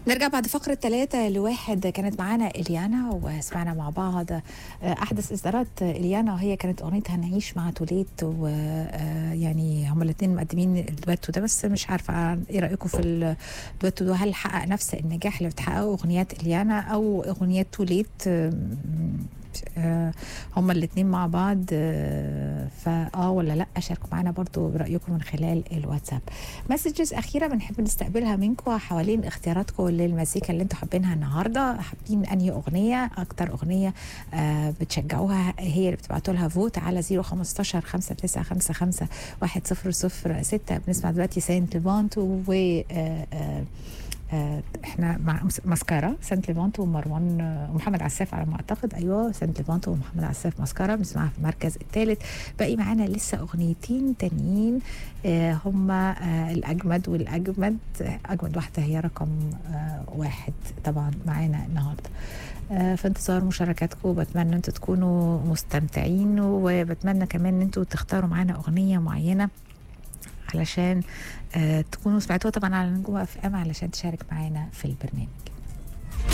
نرجع بعد فقرة ثلاثة لواحد كانت معانا إليانا وسمعنا مع بعض أحدث إصدارات إليانا وهي كانت أغنيتها نعيش مع توليت ويعني هما الاتنين مقدمين الدويتو ده بس مش عارفة إيه رأيكم في الدويتو ده هل حقق نفس النجاح اللي بتحققه أغنيات إليانا أو أغنيات توليت هما الاتنين مع بعض فاه ولا لا شاركوا معنا برضو برايكم من خلال الواتساب مسجز اخيره بنحب نستقبلها منكم حوالين اختياراتكم للمزيكا اللي انتم حابينها النهارده حابين انهي اغنيه اكتر اغنيه بتشجعوها هي اللي بتبعتوا لها فوت على 015 5955 106 بنسمع دلوقتي سانت ليفانت و احنا مع ماسكارا سانت ليفانتو ومروان ومحمد عساف على ما اعتقد ايوه سانت ليفانتو ومحمد عساف ماسكارا بنسمعها في المركز الثالث باقي معانا لسه اغنيتين تانيين اه هما اه الاجمد والاجمد اجمد واحده هي رقم اه واحد طبعا معانا النهارده في انتظار مشاركاتكم بتمنى انتوا تكونوا مستمتعين وبتمنى كمان ان انتوا تختاروا معانا اغنيه معينه علشان آه تكونوا سمعتوها طبعا على نجوم اف ام علشان تشارك معانا في البرنامج